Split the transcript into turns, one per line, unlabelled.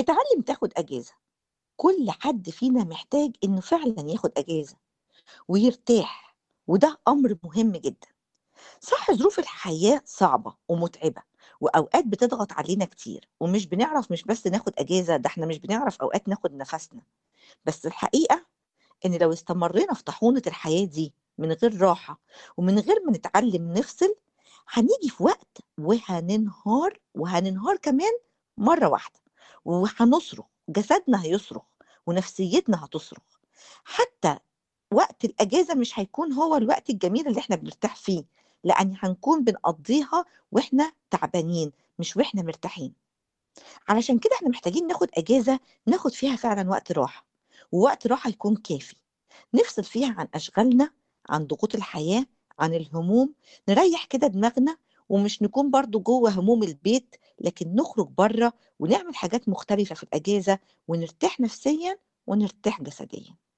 اتعلم تاخد أجازة كل حد فينا محتاج إنه فعلا ياخد أجازة ويرتاح وده أمر مهم جدا صح ظروف الحياة صعبة ومتعبة وأوقات بتضغط علينا كتير ومش بنعرف مش بس ناخد أجازة ده احنا مش بنعرف أوقات ناخد نفسنا بس الحقيقة إن لو استمرينا في طاحونة الحياة دي من غير راحة ومن غير ما نتعلم نفصل هنيجي في وقت وهننهار وهننهار كمان مرة واحدة وهنصرخ جسدنا هيصرخ ونفسيتنا هتصرخ حتى وقت الأجازة مش هيكون هو الوقت الجميل اللي احنا بنرتاح فيه لأن هنكون بنقضيها واحنا تعبانين مش واحنا مرتاحين علشان كده احنا محتاجين ناخد أجازة ناخد فيها فعلا وقت راحة ووقت راحة يكون كافي نفصل فيها عن أشغالنا عن ضغوط الحياة عن الهموم نريح كده دماغنا ومش نكون برضو جوه هموم البيت لكن نخرج بره ونعمل حاجات مختلفة في الأجازة ونرتاح نفسيا ونرتاح جسديا